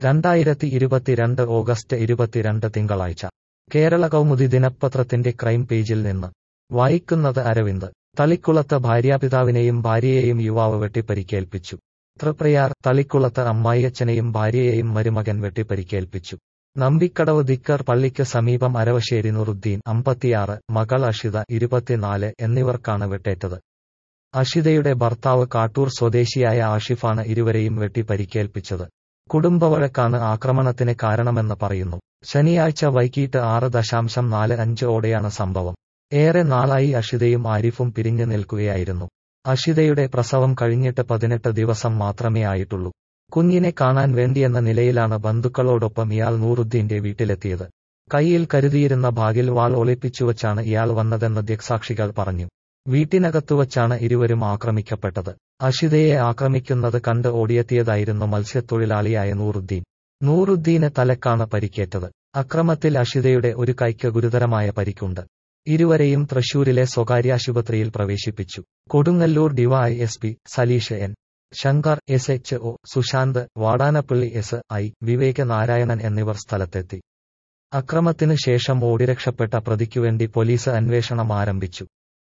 രണ്ടായിരത്തി ഇരുപത്തിരണ്ട് ഓഗസ്റ്റ് ഇരുപത്തിരണ്ട് തിങ്കളാഴ്ച കേരള കൗമുദി ദിനപത്രത്തിന്റെ ക്രൈം പേജിൽ നിന്ന് വായിക്കുന്നത് അരവിന്ദ് തളിക്കുളത്ത് ഭാര്യാപിതാവിനെയും ഭാര്യയെയും യുവാവ് വെട്ടിപ്പരിക്കേൽപ്പിച്ചു തൃപ്രയാർ തളിക്കുളത്ത് അമ്മായിയച്ഛനെയും ഭാര്യയെയും മരുമകൻ വെട്ടിപ്പരിക്കേൽപ്പിച്ചു നമ്പിക്കടവ് ദിക്കർ പള്ളിക്ക് സമീപം അരവശ്ശേരി നുറുദ്ദീൻ അമ്പത്തിയാറ് മകൾ അഷിത ഇരുപത്തിനാല് എന്നിവർക്കാണ് വെട്ടേറ്റത് അഷിതയുടെ ഭർത്താവ് കാട്ടൂർ സ്വദേശിയായ ആഷിഫാണ് ഇരുവരെയും വെട്ടി പരിക്കേൽപ്പിച്ചത് കുടുംബവഴക്കാണ് ആക്രമണത്തിന് കാരണമെന്ന് പറയുന്നു ശനിയാഴ്ച വൈകിട്ട് ആറ് ദശാംശം നാല് അഞ്ച് ഓടെയാണ് സംഭവം ഏറെ നാളായി അഷിതയും ആരിഫും പിരിഞ്ഞു നിൽക്കുകയായിരുന്നു അഷിതയുടെ പ്രസവം കഴിഞ്ഞിട്ട് പതിനെട്ട് ദിവസം മാത്രമേ ആയിട്ടുള്ളൂ കുഞ്ഞിനെ കാണാൻ വേണ്ടിയെന്ന നിലയിലാണ് ബന്ധുക്കളോടൊപ്പം ഇയാൾ നൂറുദ്ദീന്റെ വീട്ടിലെത്തിയത് കൈയിൽ കരുതിയിരുന്ന ബാഗിൽ വാൾ ഒളിപ്പിച്ചുവച്ചാണ് ഇയാൾ വന്നതെന്ന് ദൃക്സാക്ഷികൾ പറഞ്ഞു വീട്ടിനകത്തുവച്ചാണ് ഇരുവരും ആക്രമിക്കപ്പെട്ടത് അഷിതയെ ആക്രമിക്കുന്നത് കണ്ട് ഓടിയെത്തിയതായിരുന്നു മത്സ്യത്തൊഴിലാളിയായ നൂറുദ്ദീൻ നൂറുദ്ദീന് തലക്കാണ് പരിക്കേറ്റത് അക്രമത്തിൽ അഷിതയുടെ ഒരു കൈക്ക് ഗുരുതരമായ പരിക്കുണ്ട് ഇരുവരെയും തൃശൂരിലെ സ്വകാര്യ ആശുപത്രിയിൽ പ്രവേശിപ്പിച്ചു Kodungallur DY S P Saleesh N Sankar S H O Sushanth Vadanappally S I Vivek Narayanan എന്നിവർ സ്ഥലത്തെത്തി അക്രമത്തിനു ശേഷം ഓടിരക്ഷപ്പെട്ട പ്രതിക്കുവേണ്ടി പോലീസ് അന്വേഷണം ആരംഭിച്ചു